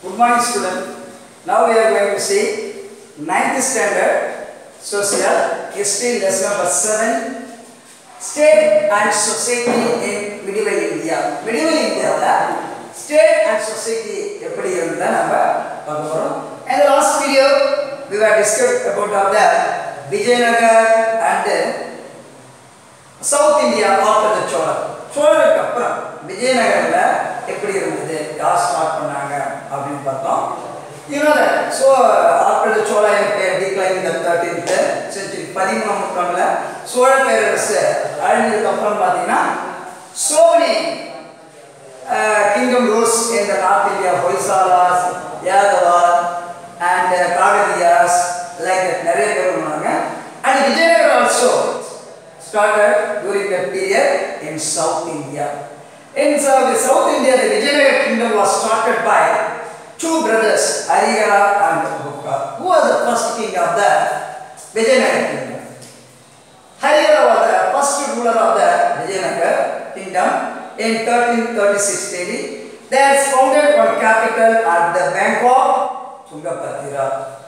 Good morning student. Now we are going to see ninth standard social history lesson number 7 state and society in medieval India. Medieval Indiaவில் state and society எப்படி இருந்தா நம்ம பார்க்க போறோம். In the last video we were discussed about of the Vijayanagar and south India after the Cholar சோழருக்கு அப்புறம் விஜயநகரில் எப்படி இருந்தது யார் ஸ்டார்ட் பண்ணாங்க அப்படின்னு பார்த்தோம் you know so after the Chola empire decline இந்த தேர்ட்டீன்த் செஞ்சுரி பதிமூணாம் நூற்றாண்டில் சோழ பேரரசு அழிஞ்சதுக்கு அப்புறம் பார்த்தீங்கன்னா சோனி kingdom rules in the north India Hoysalas Yadavas and Kakatiyas like நிறைய பேர் இருந்தாங்க and Vijayanagar also started during that period in South India. In South, South India, the Vijayanagar kingdom was started by two brothers, Arigara and Bukka. Who was the first king of the Vijayanagar kingdom? Harigara was the first ruler of the Vijayanagar kingdom in 1336 AD. They had founded one capital at the bank of Tungabhadra.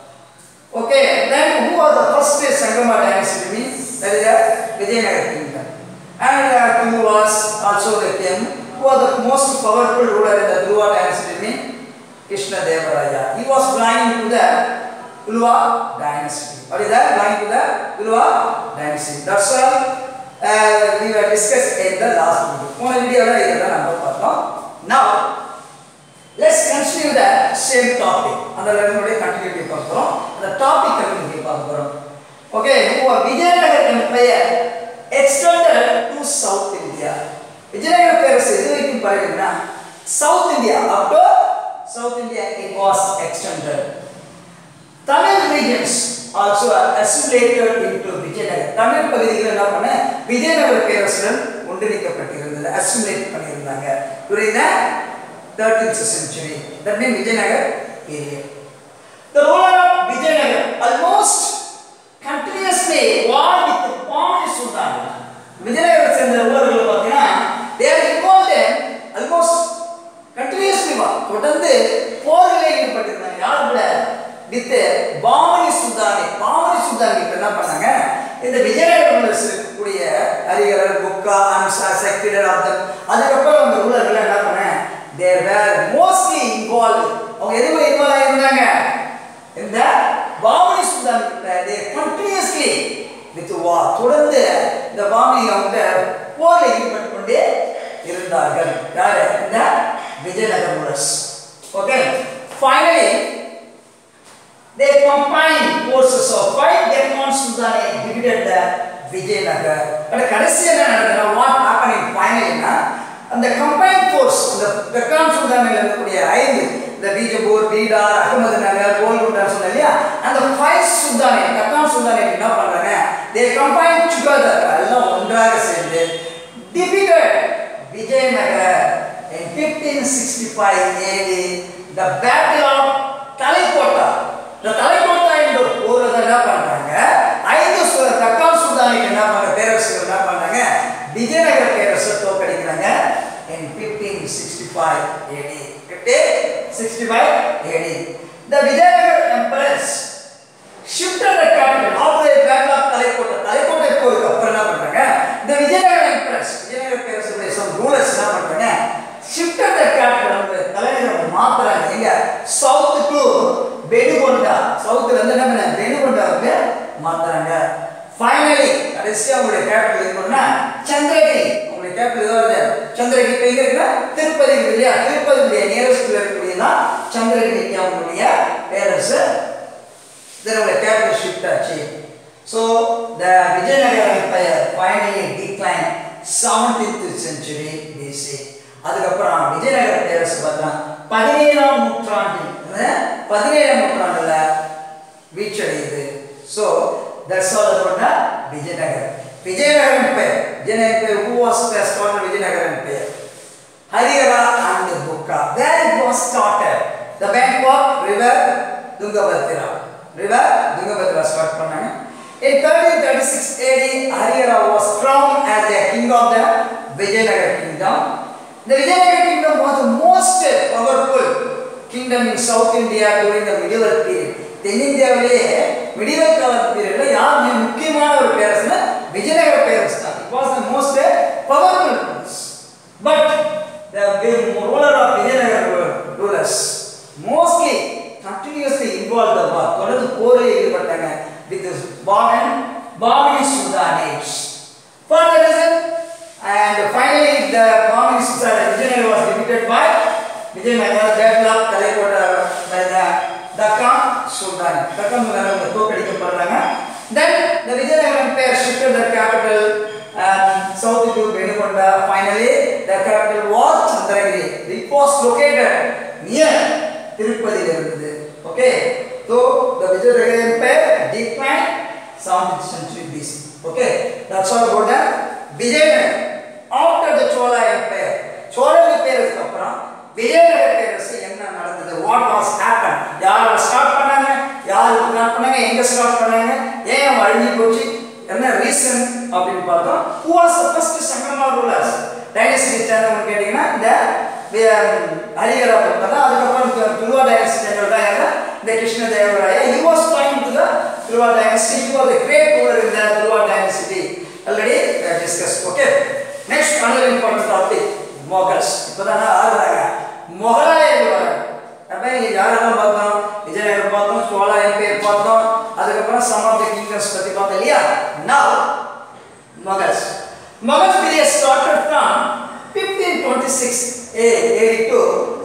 Okay, then who was the first Sangama dynasty means? That is the Vijayanagar kingdom. And uh, Kulu was also the king who was the most powerful ruler in the Dhruva dynasty means Krishna Devaraya. He was belonging to the Kuluva dynasty. What is that? Belonging to the Kuluva dynasty. That's all uh, we were discussed in the last video. போன வீடியோவில் இதெல்லாம் நம்ம பார்த்தோம். Now, Let's continue the same topic. அந்த லெவலுடைய continuity பார்க்கிறோம். அந்த topic continuity பார்க்கிறோம். Okay, இப்போ Vijayanagar empire extended to South India. Vijayanagara பேரரசு எது வரைக்கும் பரவினா South India up to South India it was extended. Tamil regions also assimilated into Vijayanagar. Tamil பகுதிகள் என்ன பண்ண விஜயநகர பேரரசுடன் ஒன்றிணைக்கப்பட்டிருந்தது அசிமுலேட் பண்ணியிருந்தாங்க during the 13th century. That means Vijayanagar period. The ruler of Vijayanagar almost continuously war with Pamani Sultan. Vijayanagar சேர்ந்த ரூலர்கள் பார்த்தீங்கன்னா they are involved in almost continuously war. தொடர்ந்து போரிலே ஈடுபட்டிருந்தாங்க யார் கூட வித் பாமனி சுல்தானி பாமனி சுல்தான் கிட்ட என்ன பண்ணாங்க இந்த விஜயநகர இருக்கக்கூடிய அரிகரர் புக்கா அம்சா செக்டர் ஆஃப் தம் அதுக்கப்புறம் அந்த ரூலர்கள் என்ன பண்ணாங்க they were mostly involved அவங்க எதுல இன்வால்வ் ஆயிருந்தாங்க இந்த பாமணி சுல்தான் கிட்ட they continuously with war தொடர்ந்து இந்த பாமணி அவங்க போரில் ஈடுபட்டு கொண்டே இருந்தார்கள் யாரு இந்த Vijayanagara rulers okay finally they combined forces of five Deccan Sultanate defeated the Vijayanagar. But கடைசி என்ன நடந்ததுன்னா வாட் ஹேப்பனிங் ஃபைனலினா அந்த கம்பைன் ஃபோர்ஸ் இந்த டெக்கான் சுல்தானில் இருக்கக்கூடிய ஐந்து இந்த பீஜப்பூர் பீடார் அகமது நகர் கோல்குண்டார் சொன்ன இல்லையா அந்த ஃபைவ் சுல்தானே டெக்கான் சுல்தானே என்ன பண்றாங்க தே கம்பைன் டுகெதர் எல்லாம் ஒன்றாக சேர்ந்து defeated Vijayanagar in 1565 AD the battle of Talikota இந்த தலைக்கோட்டா என்ற போறத என்ன பண்றாங்க ஐந்து டெக்கான் சுல்தானிக்கு என்ன பண்ற பேரரசுகள் என்ன பண்றாங்க விஜயநகர பேரரசை தோற்கடிக்கிறாங்க in 1565 AD. 1565 AD. The Vijayanagar emperors shifted the capital after the battle of Talaikota. Talaikota போருக்கு அப்புறம் என்ன பண்றாங்க இந்த Vijayanagara emperors Vijayanagara பேரரசுடைய some rulers என்ன பண்றாங்க shifted the capital அவங்க தலைநகரம் மாத்துறாங்க எங்க சவுத் டு பெனுகொண்டா சவுத்ல இருந்து என்ன பண்ண பெனுகொண்டாவுக்கு மாத்துறாங்க ஃபைனலி கடைசியா உங்களுடைய கேபிட்டல் இருக்கணும்னா சந்திரகிரி உங்களுடைய கேபிட்டல் ஏதோ வருது சந்திரகிரி இப்போ எங்க இருக்குன்னா திருப்பதி இருக்கு இல்லையா திருப்பதியுடைய நியரஸ்ட்ல இருக்கக்கூடியதான் சந்திரகிரி அவங்களுடைய பேரரசு இதனுடைய கேபிட்டல் ஷிஃப்ட் ஆச்சு so the Vijayanagara empire finally decline seventeenth century BC அதுக்கப்புறம் விஜயநகர பேரரசு பார்த்தா பதினேழாம் நூற்றாண்டில் பதினேழாம் நூற்றாண்டுல வீச்சடையுது so That's all about the Vijayanagar. Vijayanagar Empire. Vijayanagar Empire. Who was the started Vijayanagar Empire? Harihara and Bukka. Where it was started? The bank of river Tungabhadra. River Tungabhadra start பண்ணாங்க. In 1336 AD, Harihara was crowned as the king of the Vijayanagar kingdom. The Vijayanagar kingdom was the most powerful kingdom in South India during the medieval period தென்னிந்தியாவிலேயே medieval கால பீரியட்ல யார் மிக முக்கியமான ஒரு பேரரசுனா விஜயநகர பேரரசு தான் it was the most powerful but the ruler of Vijayanagara rulers mostly continuously involve the war தொடர்ந்து போரில் ஈடுபட்டாங்க with Bahman Bahmani sultanate for the reason and finally the Bahmani Sultanate Vijayanagara was defeated by Vijayanagara developed Talaikota by the Deccan Sultanate. Deccan Sultanate தோற்கடிக்கப்படுறாங்க then the Vijayanagara empire shifted their capital um, south to Benukonda finally the capital was Chandragiri it was located near திருப்பதியில் இருந்தது okay so the Vijayanagara empire declined 17th century BC okay that's all about the Vijayanagar after the Chola empire சோழர்கள் பேரரசுக்கு அப்புறம் விஜயநகர பேரரசு என்ன நடந்தது what was happen யார் start பண்ணாங்க யார் ஸ்டார்ட் பண்ணாங்க எங்க ஸ்டார்ட் பண்ணாங்க ஏன் அழிஞ்சு போச்சு என்ன ரீசன் அப்படின்னு பார்த்தோம் who was the first Sangama rulers dynasty சேர்ந்தவங்க கேட்டீங்கன்னா இந்த ஹரிகரா பக்கம் அதுக்கப்புறம் துருவா டைனஸ்டி சேர்ந்தவர் தான் யாரு இந்த Krishnadevaraya he was trying to the Tuluva dynasty he was a great ruler in the Tuluva dynasty already uh, discussed okay next another important topic Mughals இப்போதான் ஆகுறாங்க முகலாயர்கள் வராங்க அப்போ இங்கே யாரெல்லாம் பார்த்தோம் விஜயநகர் பார்த்தோம் சோழா எம்பையர் பார்த்தோம் அதுக்கப்புறம் சம் ஆஃப் த கிங்டம்ஸ் பற்றி பார்த்தோம் இல்லையா now Mughals. Mughal period started from 1526 AD to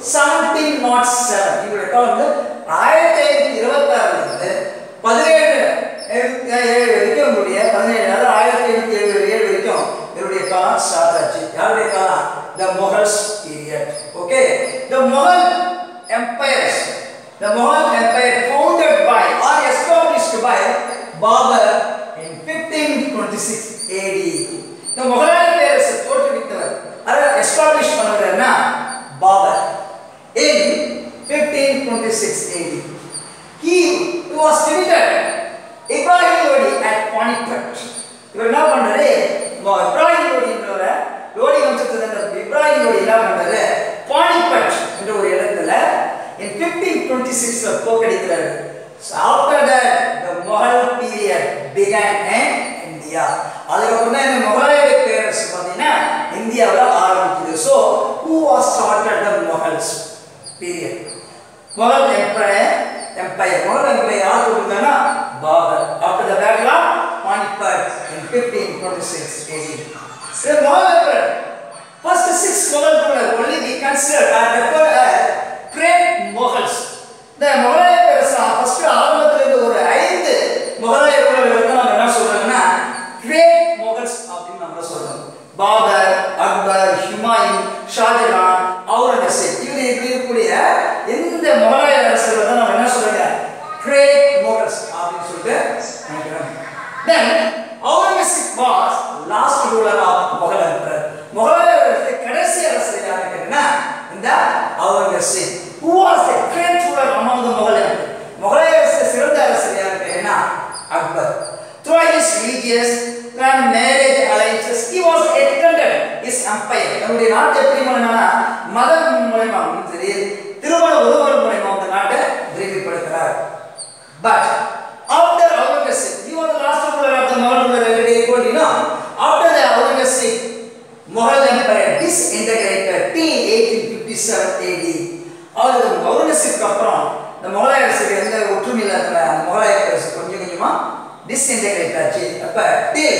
1707. இவருடைய காலம் வந்து ஆயிரத்தி ஐநூத்தி இருபத்தி ஆறுல இருந்து பதினேழு ஏழு வரைக்கும் இவருடைய பதினேழு அதாவது ஆயிரத்தி ஐநூத்தி எழுபது ஏழு வரைக்கும் இவருடைய காலம் ஸ்டார்ட் ஆச்சு யாருடைய காலம் the Mughals period okay the Mughal empires the Mughal empire founded by or established by Babur in 1526 AD இந்த முகலாய பேரரசு தோற்றுவித்தவர் அதை எஸ்டாப்ளிஷ் பண்ணவர்னா Babur in 1526 AD he was defeated Ibrahim Lodi at Panipat இவர் என்ன பண்றாரு மொ- இப்ராஹிம் லோடின்றவர லோடி வம்சத்தை சேர்ந்த இப்ராஹிம் லோடி என்ன பண்றாரு பானிபட் என்ற ஒரு இடத்துல in 1526 ல தோற்கடிக்கிறாரு So after that the Mughal period began in India அதுக்கப்புறம் தான் இந்த முகலாய பேரரசு பார்த்தீங்கன்னா இந்தியாவில் ஆரம்பிக்குது so who was started the Mughals period Mughal empire empire Mughal empire யார் கொடுத்தாங்கன்னா Babur after the battle of Panipat in 1526 AD the Mughal emperor first six Mughal rulers only we consider are referred as great Mughals இந்த முகலாய பேரரசு first ஆரம்பத்துல இருந்து ஒரு ஐந்து முகலாய ரூலர்கள் வந்து நம்ம என்ன சொல்றோம்னா கிரேட் முகல்ஸ் அப்படின்னு நம்ம சொல்றோம் பாபர் அக்பர் ஹுமாயூன் ஷாஜகான் அவுரங்கசீப் இவரு இப்படி இருக்கக்கூடிய எந்த முகலாய அரசர்கள் தான் நம்ம என்ன சொல்றோங்க கிரேட் முகல்ஸ் அப்படின்னு சொல்லிட்டு நினைக்கிறோம் then Aurangzeb was last ruler of Mughal emperor முகலாய அரசு கடைசி அரசர் யாருன்னு கேட்டீங்கன்னா இந்த Aurangzeb who was the great ruler among the Mughal empire முகலாய அரசு சிறந்த அரசர் யாருன்னு கேட்டீங்கன்னா Akbar through his religious and marriage alliances he was extended his empire நம்முடைய நாட்டு எப்படி பண்ணனா மதம் மூலமாகவும் சரி திருமண உறவுகள் மூலமாக அந்த நாட்டை விரிவுபடுத்துகிறார் But after Aurangzeb, he was the last ruler of the Mughal ruler already told you know. After the Aurangzeb, Mughal Empire disintegrated till 1857 AD. அவர் அவுரங்கசீப்க்கு அப்புறம் இந்த முகலாய அரசுக்கு எந்த ஒற்றுமை இல்லாத அந்த முகலாய அரசு கொஞ்சம் கொஞ்சமா டிஸ்இன்டெகிரேட் ஆச்சு அப்ப till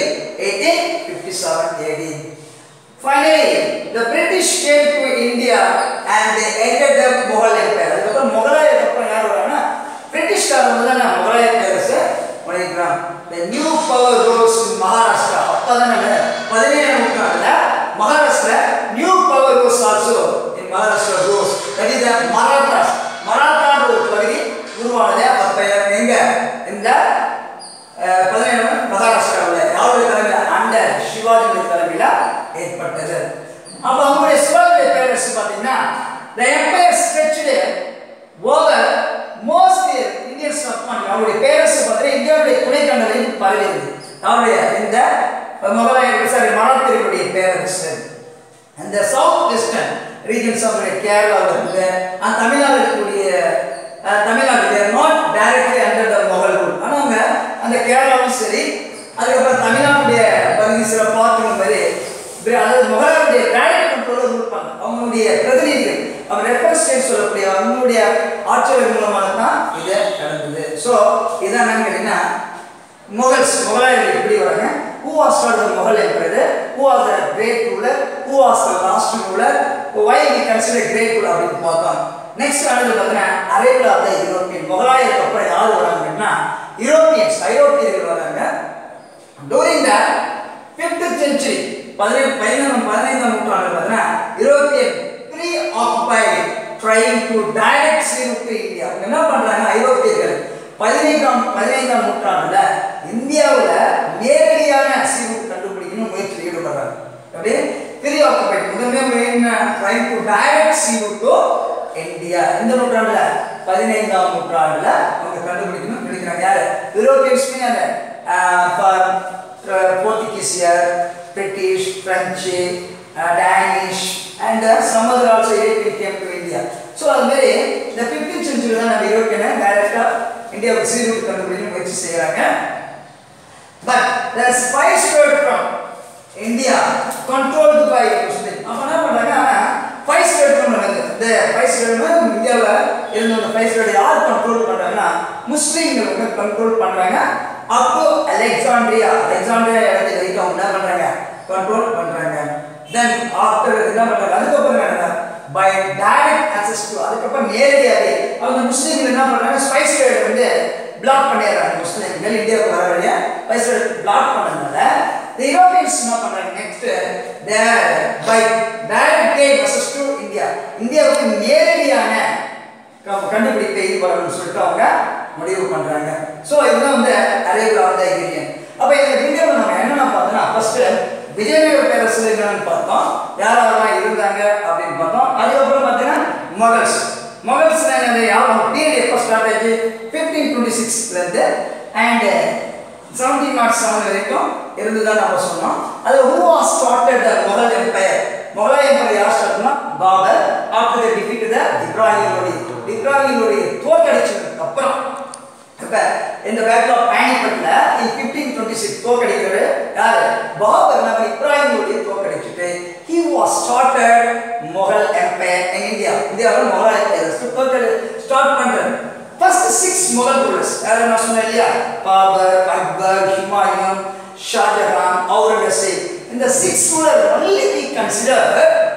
1857 AD. Finally, the British came to India and they ended the Mughal Empire. அதுக்கப்புறம் முகலாயருக்கு அப்புறம் யார் வராங்கன்னா பிரிட்டிஷ்காரங்க வந்து தான் முகலாய பேரரசை உடைக்கிறான் The new power rose in Maharashtra. அப்பதான் பதினேழாம் நூற்றாண்டுல Maharashtra new power rose also in Maharashtra rose that is Marathas மராத்தான்ற ஒரு பகுதி உருவானது அப்ப எங்க இந்த அஹ், பதினேழாம் மகாராஷ்டிராவில் யாருடைய தலைமையில் அண்டர் சிவாஜியுடைய தலைமையில் ஏற்பட்டது அப்ப அவங்களுடைய சிவாஜியுடைய பேரரசு பார்த்தீங்கன்னா the empire அவங்களுடைய பிரதிநிதிகள் அவங்க ரெப்ரஸன்டேட் சொல்லக்கூடிய அவங்களுடைய ஆட்சியர் மூலமாக தான் இது நடந்தது ஸோ இதான் என்னன்னு கேட்டீங்கன்னா முகல்ஸ் முகலாயர்கள் எப்படி வராங்க who was the Mughal emperor who was the great ruler who was the last ruler why we consider great ruler அப்படின்னு பார்த்தோம் நெக்ஸ்ட் அடுத்து பார்த்தீங்கன்னா அரேபியா ஆஃப் த யூரோப்பியன் முகலாயருக்கு அப்புறம் யார் வராங்கன்னா யூரோப்பியன்ஸ் ஐரோப்பியர்கள் வராங்க டூரிங் த ஃபிஃப்த் செஞ்சுரி பதினேழு பதினொன்று பதினைந்தாம் நூற்றாண்டு பார்த்தீங்கன்னா European preoccupied trying to direct sea route to India அவங்க என்ன பண்றாங்க ஐரோப்பியர்கள் பதினைந்தாம் பதினைந்தாம் நூற்றாண்டுல இந்தியாவுல நேரடியான சீரூப் கண்டுபிடிக்கணும் முயற்சியில் ஈடுபடுறாங்க அப்படி ப்ரீ ஆக்குபைடு முதன்மை trying to direct sea route to India இந்த நூற்றாண்டுல பதினைந்தாம் நூற்றாண்டுல அவங்க கண்டுபிடிக்கணும் பிடிக்கிறாங்க யாரு யூரோப்பியன்ஸ் அந்த போர்த்துகீசியர் British French Danish and some other also ஏபிஎம் கேம் டு இந்தியா ஸோ அது மாதிரி இந்த ஃபிஃப்டீன் சென்ச்சுரி தான் நம்ம யூரோப்பியனை டைரக்டாக இந்தியாவுக்கு சீரூட் கண்டுபிடிக்க முயற்சி செய்கிறாங்க but the spice from India controlled by Muslim அப்போ என்ன பண்ணுறாங்க ஃபைவ் ஸ்டேட் நடக்குது இந்த ஃபைவ் ஸ்டேட் இந்தியாவில் இருந்த அந்த ஃபைவ் ஸ்டேட் யார் கண்ட்ரோல் பண்ணுறாங்கன்னா முஸ்லீம்கள் வந்து கண்ட்ரோல் பண்ணுறாங்க அப்போ அலெக்சாண்ட்ரியா அலெக்சாண்ட்ரியா இடத்துல வரைக்கும் அவங்க என்ன பண்ணுறாங்க கண்ட்ரோல் பண்ணுறாங்க தென் ஆஃப்டர் என்ன பண்ணுறாங்க அதுக்கப்புறம் என்ன பை டைரக்ட் அக்சஸ் டு அதுக்கப்புறம் நேரடியாகவே அவங்க முஸ்லீம்கள் என்ன பண்ணுறாங்க ஸ்பைஸ் ட்ரேட் வந்து பிளாக் பண்ணிடுறாங்க முஸ்லீம்கள் இந்தியாவுக்கு வர வழியா ஸ்பைஸ் ட்ரேட் பிளாக் பண்ணதுனால the Europeans என்ன பண்றாங்க next their by direct gain access to India இந்தியாவுக்கு நேரடியான க- கண்டுபிடிப்பை ஈடுபடணும்னு சொல்லிட்டு அவங்க முடிவு பண்றாங்க ஸோ இதுதான் வந்து அரேபியா ஆஃப் த இங்கிரியன் அப்போ இந்த வீடியோவில் நம்ம என்னென்ன பார்த்தோம்னா ஃபர்ஸ்ட் விஜயநகர பேரரசு என்னன்னு பார்த்தோம் யார் யாரெல்லாம் இருந்தாங்க அப்படின்னு பார்த்தோம் அதுக்கப்புறம் பார்த்தீங்கன்னா மொகல்ஸ் மொகல்ஸ் என்னது யாரும் பீரியட் எப்போ ஸ்டார்ட் ஆச்சு ஃபிஃப்டீன் டுவெண்ட்டி சிக்ஸ்லேருந்து அண்ட் செவன்டீன் நாட் செவன் வரைக்கும் இருந்துதான் நம்ம சொன்னோம் அது who was started the Mughal empire முகலாய எம்பையர் யார் ஸ்டார்ட் பண்ணா Babur after the defeat the Ibrahim Lodi Ibrahim Lodi தோற்கடிச்சதுக்கு அப்புறம் இப்ப இந்த பேட்டில் ஆஃப் பானிபட்ல இன் ஃபிஃப்டீன் டுவெண்ட்டி சிக்ஸ் தோற்கடிக்கிறது யாரு பாபர் நம்ம இப்ராஹிம் லோடி தோற்கடிச்சிட்டு he was started Mughal empire in India இந்தியாவில் முகலாய பேரரசு ஸ்டார்ட் பண்றது ஃபர்ஸ்ட் சிக்ஸ் முகல் ரூலர்ஸ் யார் நான் சொன்னேன் இல்லையா பாபர் அக்பர் ஹுமாயூன் ஷாஜஹான் அவுரங்கசீப் இந்த six ruler only we consider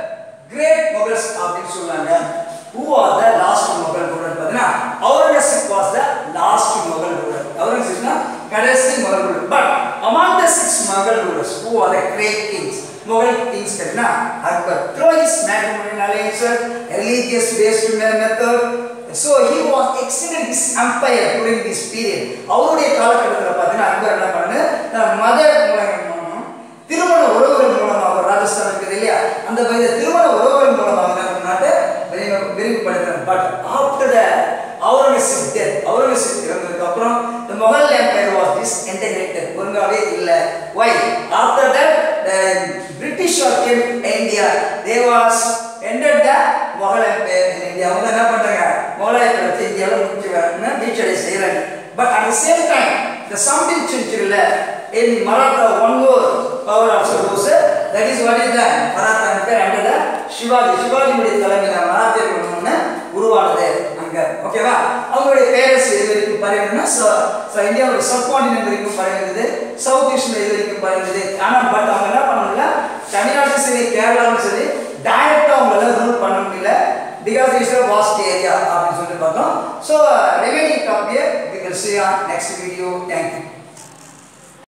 great Mughals அப்படின்னு சொல்றாங்க who are the last Mughal ruler பார்த்தீங்கன்னா Aurangzeb was the last Mughal ruler அவுரங்கசீப்னா கடைசி Mughal ruler but among the six Mughal rulers who are the great kings Mughal kings கேட்டீங்கன்னா Akbar through his matrimonial alliances religious based method so he was extended his empire during this period அவருடைய காலகட்டத்தில் பார்த்தீங்கன்னா அக்பர் என்ன பண்ணு தன் மத மூலம் திருமண உறவுகள் மூலமாக ராஜஸ்தான் இருக்குது இல்லையா அந்த பகுதியை திருமண உறவுகள் மூலமாக நம்ம நாட்டை விரிவு விரிவுபடுத்தினார் but after the Aurangzeb death Aurangzeb இறந்ததுக்கு அப்புறம் the Mughal empire was disintegrated ஒழுங்காவே இல்லை why after that British came India they was ended the Mughal empire in India அவங்க என்ன பண்றாங்க முகலாய படத்தை இந்தியாவில் முடிச்சு வரணும்னு பீச்சடை செய்கிறாங்க but at the same time இந்த செவன்டீன் செஞ்சுரியில் in Maratha one more power also goes that is what is the Maratha empire under the Shivaji சிவாஜியுடைய தலைமையில் மராத்தியர்கள் ஒன்று உருவானது அங்க ஓகேவா அவங்களுடைய பேரரசு இது வரைக்கும் பரவினா ஸோ இந்தியாவுடைய சப்காண்டினென்ட் வரைக்கும் பரவிருந்தது சவுத் ஈஸ்ட்ல இது வரைக்கும் பரவிருந்தது ஆனால் பட் அவங்க என்ன பண்ணல தமிழ்நாட்டிலும் சரி கேரளாவும் சரி டைரக்டாக அவங்களால ரூல் பண்ண முடியல because it's a vast area அப்படின்னு சொல்லிட்டு பார்த்தோம் so revenue topic we will see on next video thank you